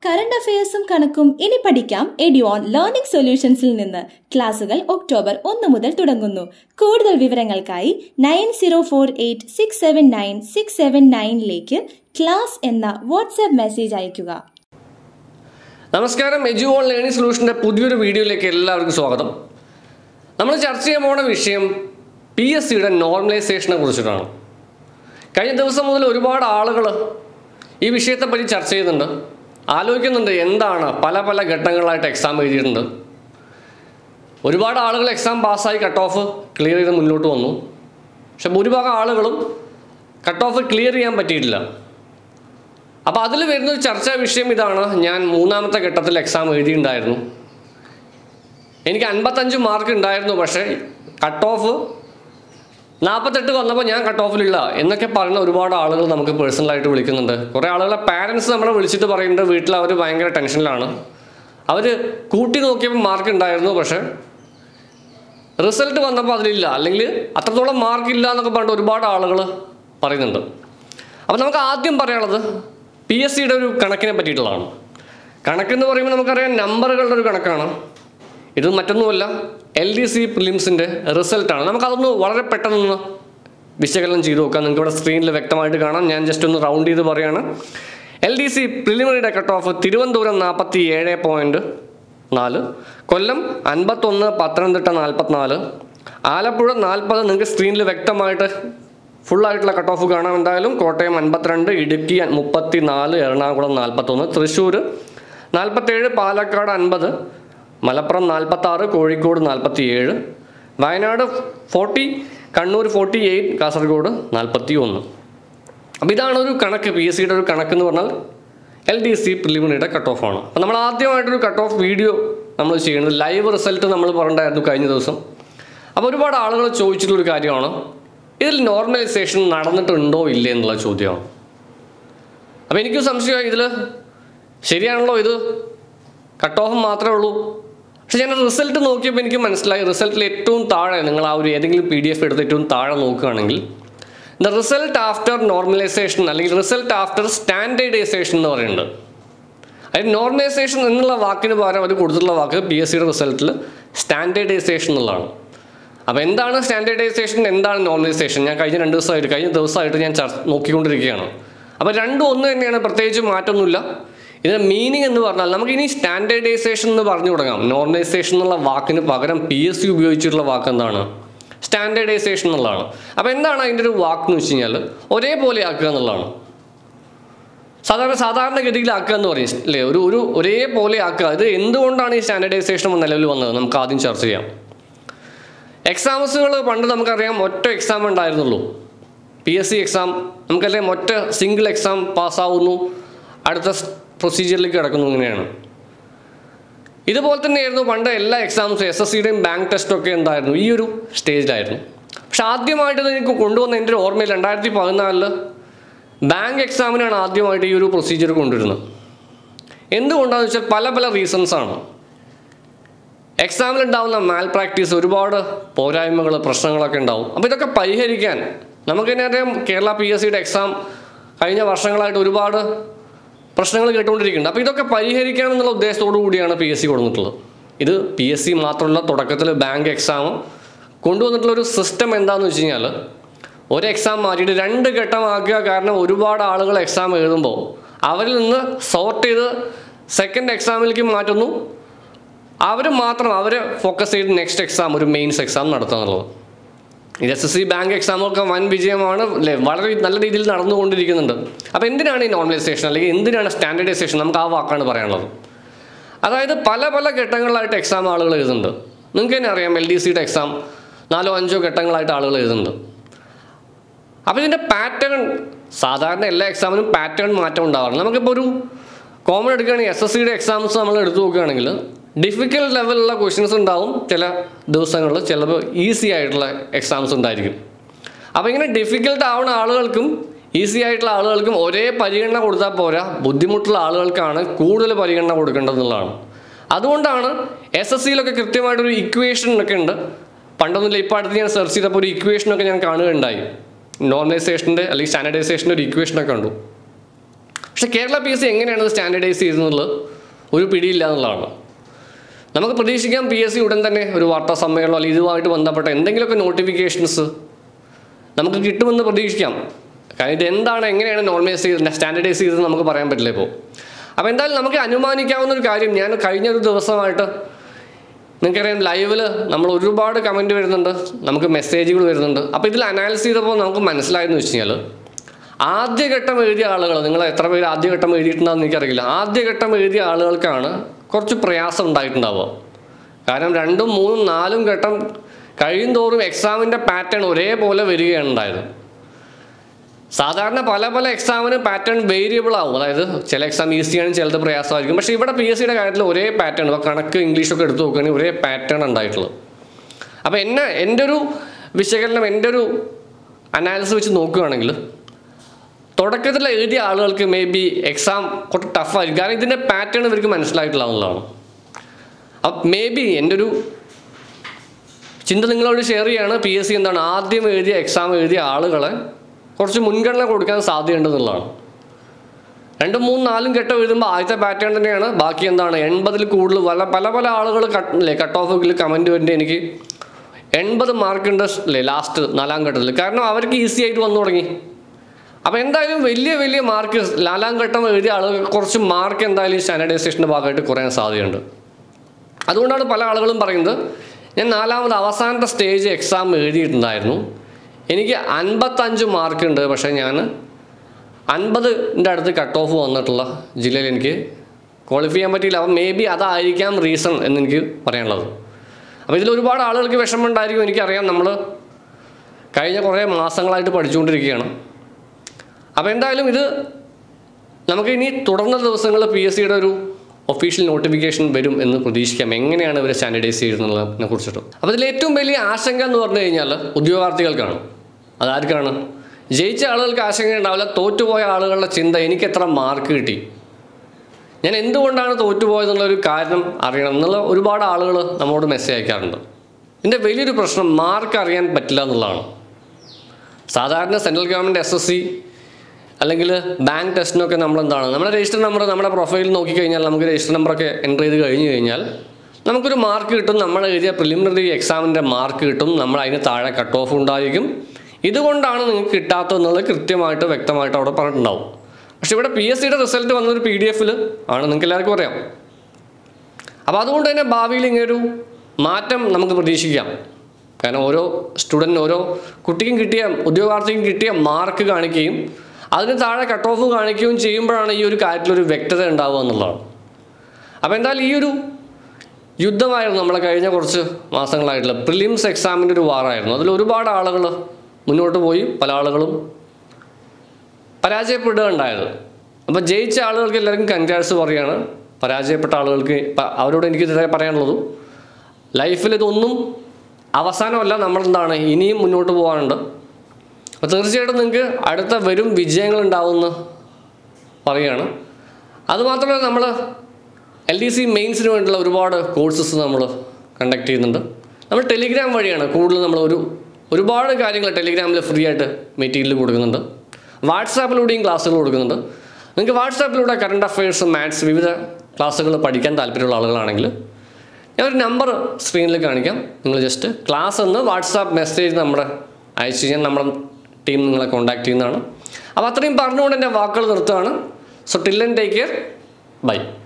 current അഫയേഴ്സും കണക്കും ഇനി പഠിക്കാം എഡ്യോൺ ലേണിംഗ് സൊല്യൂഷൻസിൽ നിന്ന് ക്ലാസുകൾ ഒക്ടോബർ ഒന്ന് മുതൽ തുടങ്ങുന്നു കൂടുതൽ വിവരങ്ങൾക്കായി nine zero four eight six seven nine six seven നയനിലേക്ക് ക്ലാസ് എന്ന വാട്സ്ആപ്പ് മെസ്സേജ് അയയ്ക്കുക നമസ്കാരം എജു ഓൺ ലേണിംഗ് സൊല്യൂഷൻ്റെ പുതിയൊരു വീഡിയോയിലേക്ക് എല്ലാവർക്കും സ്വാഗതം നമ്മൾ ചർച്ച ചെയ്യാൻ പോകുന്ന വിഷയം പി എസ് സിയുടെ നോർമലൈസേഷനെ കുറിച്ചിട്ടാണ് കഴിഞ്ഞ ദിവസം മുതൽ ഒരുപാട് ആളുകൾ ഈ വിഷയത്തെപ്പറ്റി ചർച്ച ചെയ്യുന്നുണ്ട് ആലോചിക്കുന്നുണ്ട് എന്താണ് പല പല ഘട്ടങ്ങളായിട്ട് എക്സാം എഴുതിയിട്ടുണ്ട് ഒരുപാട് ആളുകൾ എക്സാം പാസ്സായി കട്ട് ഓഫ് ക്ലിയർ ചെയ്ത് മുന്നോട്ട് വന്നു പക്ഷെ ഭൂരിഭാഗം ആളുകളും കട്ട് ഓഫ് ക്ലിയർ ചെയ്യാൻ പറ്റിയിട്ടില്ല അപ്പോൾ അതിൽ വരുന്ന ഒരു ചർച്ചാ വിഷയം ഇതാണ് ഞാൻ മൂന്നാമത്തെ ഘട്ടത്തിൽ എക്സാം എഴുതിയിട്ടുണ്ടായിരുന്നു എനിക്ക് അൻപത്തഞ്ച് മാർക്ക് ഉണ്ടായിരുന്നു പക്ഷേ കട്ട് ഓഫ് നാൽപ്പത്തെട്ട് വന്നപ്പോൾ ഞാൻ കട്ട് ഓഫിലില്ല എന്നൊക്കെ പറയുന്ന ഒരുപാട് ആളുകൾ നമുക്ക് പേഴ്സണലായിട്ട് വിളിക്കുന്നുണ്ട് കുറേ ആളുകളെ പാരൻസ് നമ്മളെ വിളിച്ചിട്ട് പറയുന്നുണ്ട് വീട്ടിൽ അവർ ഭയങ്കര ടെൻഷനിലാണ് അവർ കൂട്ടി നോക്കിയപ്പോൾ മാർക്ക് ഉണ്ടായിരുന്നു പക്ഷേ റിസൾട്ട് വന്നപ്പോൾ അതിലില്ല അല്ലെങ്കിൽ അത്രത്തോളം മാർക്ക് ഇല്ല എന്നൊക്കെ പറഞ്ഞിട്ട് ഒരുപാട് ആളുകൾ പറയുന്നുണ്ട് അപ്പോൾ നമുക്ക് ആദ്യം പറയാനുള്ളത് പി എസ് സിയുടെ ഒരു കണക്കിനെ പറ്റിയിട്ടുള്ളതാണ് കണക്കെന്ന് പറയുമ്പോൾ നമുക്കറിയാം നമ്പറുകളുടെ ഒരു കണക്കാണ് ഇത് മറ്റൊന്നുമല്ല എൽ ഡി സി പ്രിലിംസിൻ്റെ റിസൾട്ടാണ് നമുക്കതൊന്ന് വളരെ പെട്ടെന്ന് വിശകലനം ചെയ്ത് നോക്കാം നിങ്ങൾക്ക് ഇവിടെ സ്ക്രീനിൽ വ്യക്തമായിട്ട് കാണാം ഞാൻ ജസ്റ്റ് ഒന്ന് റൗണ്ട് ചെയ്ത് പറയുകയാണ് എൽ ഡി സി പ്രിലിമിനറിയുടെ കട്ട് ഓഫ് തിരുവനന്തപുരം നാൽപ്പത്തി ഏഴ് പോയിൻറ്റ് നാല് കൊല്ലം അൻപത്തൊന്ന് പത്തനംതിട്ട നാൽപ്പത്തിനാല് ആലപ്പുഴ നാൽപ്പത് നിങ്ങൾക്ക് സ്ക്രീനിൽ വ്യക്തമായിട്ട് ഫുള്ളായിട്ടുള്ള കട്ട് ഓഫ് കാണാം എന്തായാലും കോട്ടയം അൻപത്തിരണ്ട് ഇടുക്കി മുപ്പത്തി നാല് എറണാകുളം നാൽപ്പത്തൊന്ന് തൃശ്ശൂർ നാൽപ്പത്തേഴ് പാലക്കാട് അൻപത് മലപ്പുറം നാൽപ്പത്താറ് കോഴിക്കോട് നാൽപ്പത്തി ഏഴ് Wayanad forty Kannur forty eight Kasaragod നാൽപ്പത്തി ഒന്ന് അപ്പോൾ ഇതാണ് ഒരു കണക്ക് പി എസ് സിയുടെ ഒരു കണക്ക് എന്ന് പറഞ്ഞാൽ എൽ ഡി സി പ്രിലിമിനറിയുടെ കട്ട് ഓഫ് ആണ് അപ്പോൾ നമ്മൾ ആദ്യമായിട്ടൊരു കട്ട് ഓഫ് വീഡിയോ നമ്മൾ ചെയ്യുന്നത് ലൈവ് റിസൾട്ട് നമ്മൾ പറഞ്ഞിട്ടുണ്ടായിരുന്നു കഴിഞ്ഞ ദിവസം അപ്പോൾ ഒരുപാട് ആളുകൾ ചോദിച്ചിട്ടുള്ളൊരു കാര്യമാണ് ഇതിൽ നോർമലൈസേഷൻ നടന്നിട്ടുണ്ടോ ഇല്ലേ എന്നുള്ള ചോദ്യമാണ് അപ്പോൾ എനിക്ക് സംശയമായി ഇതിൽ ശരിയാണല്ലോ ഇത് കട്ട് ഓഫ് മാത്രമേ ഉള്ളൂ പക്ഷെ ഞാൻ റിസൾട്ട് നോക്കിയപ്പോൾ എനിക്ക് മനസ്സിലായി റിസൾട്ടിൽ ഏറ്റവും താഴെ നിങ്ങൾ ആ ഒരു ഏതെങ്കിലും പി ഡി എഫ് എടുത്ത് ഏറ്റവും താഴെ നോക്കുകയാണെങ്കിൽ ദ റിസൾട്ട് ആഫ്റ്റർ നോർമലൈസേഷൻ അല്ലെങ്കിൽ റിസൾട്ട് ആഫ്റ്റർ സ്റ്റാൻഡേർഡൈസേഷൻ എന്ന് പറയുന്നുണ്ട് അതായത് നോർമലൈസേഷൻ എന്നുള്ള വാക്കിന് പകരം അവർ കൊടുത്തിട്ടുള്ള വാക്ക് പി എസ് സിയുടെ റിസൾട്ടിൽ സ്റ്റാൻഡേർഡൈസേഷൻ എന്നുള്ളതാണ് അപ്പോൾ എന്താണ് സ്റ്റാൻഡേർഡൈസേഷൻ എന്താണ് നോർമലൈസേഷൻ ഞാൻ കഴിഞ്ഞ രണ്ട് ദിവസമായിട്ട് കഴിഞ്ഞ ദിവസമായിട്ട് ഞാൻ ചർച്ച നോക്കിക്കൊണ്ടിരിക്കുകയാണ് അപ്പോൾ രണ്ടും ഒന്ന് തന്നെയാണ് പ്രത്യേകിച്ച് മാറ്റമൊന്നുമില്ല ഇതിൻ്റെ മീനിങ് എന്ന് പറഞ്ഞാൽ നമുക്ക് ഇനി സ്റ്റാൻഡേർഡൈസേഷൻ എന്ന് പറഞ്ഞു തുടങ്ങാം നോർമലൈസേഷൻ എന്നുള്ള വാക്കിന് പകരം പി എസ് സി ഉപയോഗിച്ചിട്ടുള്ള വാക്ക് എന്താണ് സ്റ്റാൻഡേർഡൈസേഷൻ എന്നുള്ളതാണ് അപ്പോൾ എന്താണ് അതിൻ്റെ ഒരു വാക്ക് എന്ന് വെച്ച് കഴിഞ്ഞാൽ ഒരേപോലെ ആക്കുക എന്നുള്ളതാണ് സാധാരണ സാധാരണഗതിയിൽ ആക്കുക എന്ന് പറയും അല്ലേ ഒരു ഒരു ഒരേപോലെ ആക്കുക ഇത് എന്തുകൊണ്ടാണ് ഈ സ്റ്റാൻഡേർഡൈസേഷൻ നിലവിൽ വന്നത് നമുക്ക് ആദ്യം ചർച്ച ചെയ്യാം എക്സാംസുകൾ പണ്ട് നമുക്കറിയാം ഒറ്റ എക്സാം ഉണ്ടായിരുന്നുള്ളൂ പി എസ് സി എക്സാം നമുക്കറിയാം ഒറ്റ സിംഗിൾ എക്സാം പാസ്സാവുന്നു അടുത്ത പ്രൊസീജിയറിലേക്ക് കിടക്കുന്നു ഇങ്ങനെയാണ് ഇതുപോലെ തന്നെയായിരുന്നു പണ്ട് എല്ലാ എക്സാംസും എസ് എസ് സിയുടെയും ബാങ്ക് ടെസ്റ്റും ഒക്കെ എന്തായിരുന്നു ഈ ഒരു സ്റ്റേജിലായിരുന്നു പക്ഷെ ആദ്യമായിട്ട് ഇത് എനിക്ക് കൊണ്ടുവന്ന എൻ്റെ ഒരു ഓർമ്മയിൽ രണ്ടായിരത്തി പതിനാലില് ബാങ്ക് എക്സാമിനാണ് ആദ്യമായിട്ട് ഈ ഒരു പ്രൊസീജിയർ കൊണ്ടുവരുന്നത് എന്തുകൊണ്ടാണെന്ന് വെച്ചാൽ പല പല റീസൺസ് ആണ് എക്സാമിൽ ഉണ്ടാവുന്ന മാൽ പ്രാക്ടീസ് ഒരുപാട് പോരായ്മകൾ പ്രശ്നങ്ങളൊക്കെ ഉണ്ടാവും അപ്പോൾ ഇതൊക്കെ പരിഹരിക്കാൻ നമുക്ക് തന്നെ അറിയാം കേരള പി എസ് സിയുടെ എക്സാം കഴിഞ്ഞ വർഷങ്ങളായിട്ട് ഒരുപാട് പ്രശ്നങ്ങൾ കേട്ടുകൊണ്ടിരിക്കുന്നുണ്ട് അപ്പോൾ ഇതൊക്കെ പരിഹരിക്കണം എന്നുള്ള ഉദ്ദേശത്തോടു കൂടിയാണ് പി എസ് സി കൊടുത്തിട്ടുള്ളത് ഇത് പി എസ് സി മാത്രമല്ല തുടക്കത്തിൽ ബാങ്ക് എക്സാം കൊണ്ടുവന്നിട്ടുള്ള ഒരു സിസ്റ്റം എന്താണെന്ന് വെച്ച് കഴിഞ്ഞാൽ ഒരു എക്സാം മാറ്റിയിട്ട് രണ്ട് ഘട്ടമാക്കുക കാരണം ഒരുപാട് ആളുകൾ എക്സാം എഴുതുമ്പോൾ അവരിൽ നിന്ന് സോർട്ട് ചെയ്ത് സെക്കൻഡ് എക്സാമിലേക്ക് മാറ്റുന്നു അവർ മാത്രം അവർ ഫോക്കസ് ചെയ്ത് നെക്സ്റ്റ് എക്സാം ഒരു മെയിൻസ് എക്സാം നടത്തുക എന്നുള്ളത് ഇത് എസ് എസ് സി ബാങ്ക് എക്സാമൊക്കെ വൻ വിജയമാണ് അല്ലേ വളരെ നല്ല രീതിയിൽ നടന്നുകൊണ്ടിരിക്കുന്നുണ്ട് അപ്പോൾ എന്തിനാണ് ഈ നോർമലൈസേഷൻ അല്ലെങ്കിൽ എന്തിനാണ് സ്റ്റാൻഡേർഡൈസേഷൻ നമുക്ക് ആ വാക്കാണ് പറയാനുള്ളത് അതായത് പല പല ഘട്ടങ്ങളിലായിട്ട് എക്സാം ആളുകൾ എഴുതുന്നുണ്ട് നിങ്ങൾക്ക് തന്നെ അറിയാം എൽ ഡി സിയുടെ എക്സാം നാലോ അഞ്ചോ ഘട്ടങ്ങളായിട്ട് ആളുകൾ എഴുതുന്നുണ്ട് അപ്പോൾ ഇതിൻ്റെ പാറ്റേൺ സാധാരണ എല്ലാ എക്സാമിനും പാറ്റേൺ മാറ്റം ഉണ്ടാവാറുണ്ട് നമുക്കിപ്പോൾ ഒരു കോമൺ എടുക്കുകയാണെങ്കിൽ എസ് എസ് സിയുടെ എക്സാംസ് നമ്മൾ എടുത്തു നോക്കുകയാണെങ്കിൽ ഡിഫിക്കൽട്ട് ലെവലുള്ള ക്വസ്റ്റ്യൻസ് ഉണ്ടാവും ചില ദിവസങ്ങളിൽ ചിലപ്പോൾ ഈസി ആയിട്ടുള്ള എക്സാംസ് ഉണ്ടായിരിക്കും അപ്പോൾ ഇങ്ങനെ ഡിഫിക്കൽട്ട് ആവുന്ന ആളുകൾക്കും ഈസി ആയിട്ടുള്ള ആളുകൾക്കും ഒരേ പരിഗണന കൊടുത്താൽ പോരാ ബുദ്ധിമുട്ടുള്ള ആളുകൾക്കാണ് കൂടുതൽ പരിഗണന കൊടുക്കേണ്ടതെന്നുള്ളതാണ് അതുകൊണ്ടാണ് എസ് എസ് സിയിലൊക്കെ കൃത്യമായിട്ടൊരു ഇക്വേഷൻ ഒക്കെ ഉണ്ട് പണ്ടൊന്നുമില്ല ഇപ്പോൾ അടുത്ത് ഞാൻ സെർച്ച് ചെയ്തപ്പോൾ ഒരു ഇക്വേഷനൊക്കെ ഞാൻ കാണുകയുണ്ടായി നോർമലൈസേഷൻ്റെ അല്ലെങ്കിൽ സ്റ്റാൻഡർഡൈസേഷൻ്റെ ഒരു ഇക്വേഷനൊക്കെ കണ്ടു പക്ഷേ കേരള പി എസ് സി എങ്ങനെയാണ് ഇത് സ്റ്റാൻഡർഡൈസ് ചെയ്യുന്നത് ഒരു പിടിയില്ല എന്നുള്ളതാണ് നമുക്ക് പ്രതീക്ഷിക്കാം പി എസ് സി ഉടൻ തന്നെ ഒരു വാർത്താ സമ്മേളനം അല്ലെങ്കിൽ ഇതുമായിട്ട് ബന്ധപ്പെട്ട എന്തെങ്കിലുമൊക്കെ നോട്ടിഫിക്കേഷൻസ് നമുക്ക് കിട്ടുമെന്ന് പ്രതീക്ഷിക്കാം കാരണം ഇത് എന്താണ് എങ്ങനെയാണ് നോർമലൈസ് ചെയ്ത് സ്റ്റാൻഡർഡൈസ് ചെയ്തത് നമുക്ക് പറയാൻ പറ്റില്ല ഇപ്പോൾ അപ്പോൾ എന്തായാലും നമുക്ക് അനുമാനിക്കാവുന്ന ഒരു കാര്യം ഞാൻ കഴിഞ്ഞ ഒരു ദിവസമായിട്ട് നിങ്ങൾക്കറിയാം ലൈവിൽ നമ്മൾ ഒരുപാട് കമൻറ്റ് വരുന്നുണ്ട് നമുക്ക് മെസ്സേജുകൾ വരുന്നുണ്ട് അപ്പോൾ ഇതിൽ അനാലിസ് ചെയ്തപ്പോൾ നമുക്ക് മനസ്സിലായെന്ന് വെച്ച് കഴിഞ്ഞാൽ ആദ്യഘട്ടം എഴുതിയ ആളുകൾ നിങ്ങൾ എത്ര പേര് ആദ്യഘട്ടം എഴുതിയിട്ടുണ്ടെന്ന് എനിക്കറിയില്ല ആദ്യഘട്ടം എഴുതിയ ആളുകൾക്കാണ് കുറച്ച് പ്രയാസം ഉണ്ടായിട്ടുണ്ടാവുക കാരണം രണ്ടും മൂന്നും നാലും ഘട്ടം കഴിയും തോറും എക്സാമിൻ്റെ പാറ്റേൺ ഒരേപോലെ വരികയാണ് ഉണ്ടായത് സാധാരണ പല പല എക്സാമിന് പാറ്റേൺ വേരിയബിൾ ആവും അതായത് ചില എക്സാം ഈസിയാണ് ചിലത് പ്രയാസമായിരിക്കും പക്ഷേ ഇവിടെ പി എസ് സിയുടെ കാര്യത്തിൽ ഒരേ പാറ്റേൺ ഇപ്പോൾ കണക്ക് ഇംഗ്ലീഷൊക്കെ എടുത്ത് നോക്കുകയാണെങ്കിൽ ഒരേ പാറ്റേൺ ഉണ്ടായിട്ടുള്ളത് അപ്പോൾ എന്നെ എൻ്റെ ഒരു വിശകലനം എൻ്റെ ഒരു അനാലിസിസ് വെച്ച് നോക്കുകയാണെങ്കിൽ തുടക്കത്തിൽ എഴുതിയ ആളുകൾക്ക് മേ ബി എക്സാം കുറച്ച് ടഫായിരിക്കും കാരണം ഇതിൻ്റെ പാറ്റേൺ ഇവർക്ക് മനസ്സിലായിട്ടില്ല എന്നുള്ളതാണ് അപ്പം മേ ബി എൻ്റെ ഒരു ചിന്ത നിങ്ങളോട് ഷെയർ ചെയ്യാണ് പി എസ് സി എന്താണ് ആദ്യം എഴുതിയ എക്സാം എഴുതിയ ആളുകളെ കുറച്ച് മുൻഗണന കൊടുക്കാൻ സാധ്യതയുണ്ടെന്നുള്ളതാണ് രണ്ടും മൂന്നും നാലും ഘട്ടം എഴുതുമ്പോൾ ആദ്യത്തെ പാറ്റേൺ തന്നെയാണ് ബാക്കി എന്താണ് എൺപതിൽ കൂടുതൽ പല പല പല ആളുകൾ കട്ട് അല്ലേ കട്ട് ഓഫിൽ കമൻറ്റ് വരുന്നത് എനിക്ക് എൺപത് മാർക്ക് ഉണ്ട് അല്ലേ ലാസ്റ്റ് നാലാം ഘട്ടത്തിൽ കാരണം അവർക്ക് ഈസി ആയിട്ട് വന്നു തുടങ്ങി അപ്പോൾ എന്തായാലും വലിയ വലിയ മാർക്ക് നാലാം ഘട്ടം എഴുതിയ ആളുകൾക്ക് കുറച്ച് മാർക്ക് എന്തായാലും സ്റ്റാൻഡർഡൈസേഷൻ്റെ ഭാഗമായിട്ട് കുറയാൻ സാധ്യതയുണ്ട് അതുകൊണ്ടാണ് പല ആളുകളും പറയുന്നത് ഞാൻ നാലാമത് അവസാനത്തെ സ്റ്റേജ് എക്സാം എഴുതിയിട്ടുണ്ടായിരുന്നു എനിക്ക് അൻപത്തഞ്ച് മാർക്ക് ഉണ്ട് പക്ഷേ ഞാൻ അൻപതിൻ്റെ അടുത്ത് കട്ട് ഓഫ് വന്നിട്ടുള്ള ജില്ലയിൽ എനിക്ക് ക്വാളിഫൈ ചെയ്യാൻ പറ്റിയില്ല അപ്പം മേ ബി അതായിരിക്കാം റീസൺ എന്ന് എനിക്ക് പറയാനുള്ളത് അപ്പോൾ ഇതിൽ ഒരുപാട് ആളുകൾക്ക് വിഷമമുണ്ടായിരിക്കും എനിക്കറിയാം നമ്മൾ കഴിഞ്ഞ കുറേ മാസങ്ങളായിട്ട് പഠിച്ചുകൊണ്ടിരിക്കുകയാണ് അപ്പോൾ എന്തായാലും ഇത് നമുക്ക് ഇനി തുടർന്ന ദിവസങ്ങളിൽ പി എസ് സിയുടെ ഒരു ഒഫീഷ്യൽ നോട്ടിഫിക്കേഷൻ വരും എന്ന് പ്രതീക്ഷിക്കാം എങ്ങനെയാണ് ഇവർ സ്റ്റാൻഡർഡൈസ് ചെയ്യുന്നതിനെ കുറിച്ചിട്ട് അപ്പോൾ ഇതിൽ ഏറ്റവും വലിയ ആശങ്ക എന്ന് പറഞ്ഞു കഴിഞ്ഞാൽ ഉദ്യോഗാർത്ഥികൾക്കാണ് അതാർക്കാണ് ജയിച്ച ആളുകൾക്ക് ആശങ്ക ഉണ്ടാവില്ല തോറ്റുപോയ ആളുകളുടെ ചിന്ത എനിക്ക് എത്ര മാർക്ക് കിട്ടി ഞാൻ എന്തുകൊണ്ടാണ് തോറ്റുപോയതെന്നുള്ളൊരു കാരണം അറിയണം എന്നുള്ള ഒരുപാട് ആളുകൾ നമ്മോട് മെസ്സേജ് അയക്കാറുണ്ട് ഇതിൻ്റെ വലിയൊരു പ്രശ്നം മാർക്ക് അറിയാൻ പറ്റില്ല എന്നുള്ളതാണ് സാധാരണ central government S S C അല്ലെങ്കിൽ ബാങ്ക് ടെസ്റ്റിനൊക്കെ നമ്മൾ എന്താണ് നമ്മുടെ രജിസ്റ്റർ നമ്പർ നമ്മുടെ പ്രൊഫൈൽ നോക്കിക്കഴിഞ്ഞാൽ നമുക്ക് രജിസ്റ്റർ നമ്പറൊക്കെ എൻ്റർ ചെയ്ത് കഴിഞ്ഞ് കഴിഞ്ഞാൽ നമുക്കൊരു മാർക്ക് കിട്ടും നമ്മൾ എഴുതിയ പ്രിലിമിനറി എക്സാമിൻ്റെ മാർക്ക് കിട്ടും നമ്മൾ അതിന് താഴെ കട്ട് ഓഫ് ഉണ്ടായിരിക്കും ഇതുകൊണ്ടാണ് നിങ്ങൾക്ക് കിട്ടാത്തതെന്നുള്ളത് കൃത്യമായിട്ട് വ്യക്തമായിട്ട് അവിടെ പറഞ്ഞിട്ടുണ്ടാവും പക്ഷെ ഇവിടെ പി എസ് സിയുടെ റിസൾട്ട് വന്നൊരു പി ഡി എഫിൽ ആണ് നിങ്ങൾക്ക് എല്ലാവർക്കും അറിയാം അപ്പോൾ അതുകൊണ്ട് തന്നെ ഭാവിയിൽ ഇങ്ങനൊരു മാറ്റം നമുക്ക് പ്രതീക്ഷിക്കാം കാരണം ഓരോ സ്റ്റുഡൻറ്റിന് ഓരോ കുട്ടിക്കും കിട്ടിയ ഉദ്യോഗാർത്ഥിക്കും കിട്ടിയ മാർക്ക് കാണിക്കുകയും അതിന് താഴെ കട്ട് ഓഫ് കാണിക്കുകയും ചെയ്യുമ്പോഴാണ് ഈ ഒരു കാര്യത്തിലൊരു വ്യക്തത ഉണ്ടാവുക എന്നുള്ളതാണ് അപ്പോൾ എന്തായാലും ഈ ഒരു യുദ്ധമായിരുന്നു നമ്മളെ കഴിഞ്ഞ കുറച്ച് മാസങ്ങളായിട്ടുള്ള പ്രിലിംസ് എക്സാമിൻ്റെ ഒരു വാറായിരുന്നു അതിൽ ഒരുപാട് ആളുകൾ മുന്നോട്ട് പോയി പല ആളുകളും പരാജയപ്പെടുക ഉണ്ടായത് അപ്പോൾ ജയിച്ച ആളുകൾക്ക് എല്ലാവർക്കും കൺഗ്രാറ്റ്സ് പറയുകയാണ് പരാജയപ്പെട്ട ആളുകൾക്ക് പ- അവരോട് എനിക്ക് ഇതുവരെ പറയാനുള്ളതും ലൈഫിൽ ഇതൊന്നും അവസാനമല്ല നമ്മളെന്താണ് ഇനിയും മുന്നോട്ട് പോകാനുണ്ട് അപ്പോൾ തീർച്ചയായിട്ടും നിങ്ങൾക്ക് അടുത്ത വരും വിജയങ്ങൾ ഉണ്ടാവുമെന്ന് പറയുകയാണ് അതുമാത്രമല്ല നമ്മൾ എൽ ഡി സി മെയിൻസിന് വേണ്ടിയുള്ള ഒരുപാട് കോഴ്സസ് നമ്മൾ കണ്ടക്ട് ചെയ്യുന്നുണ്ട് നമ്മൾ ടെലിഗ്രാം വഴിയാണ് കൂടുതൽ നമ്മൾ ഒരു ഒരുപാട് കാര്യങ്ങൾ ടെലിഗ്രാമിൽ ഫ്രീ ആയിട്ട് മെറ്റീരിയൽ കൊടുക്കുന്നുണ്ട് വാട്സാപ്പിലൂടെയും ക്ലാസ്സുകൾ കൊടുക്കുന്നുണ്ട് നിങ്ങൾക്ക് വാട്സാപ്പിലൂടെ കറണ്ട് അഫയേഴ്സ് മാത്സ് വിവിധ ക്ലാസ്സുകൾ പഠിക്കാൻ താല്പര്യമുള്ള ആളുകളാണെങ്കിൽ ഞാൻ ഒരു നമ്പർ സ്ക്രീനിൽ കാണിക്കാം നിങ്ങൾ ജസ്റ്റ് ക്ലാസ് എന്ന് വാട്സാപ്പ് മെസ്സേജ് നമ്മുടെ അയച്ചു കഴിഞ്ഞാൽ നമ്മുടെ ടീം നിങ്ങളെ കോൺടാക്ട് ചെയ്യുന്നതാണ് അപ്പോൾ അത്രയും പറഞ്ഞുകൊണ്ട് എൻ്റെ വാക്കുകൾ നിർത്തുകയാണ് so till and take care by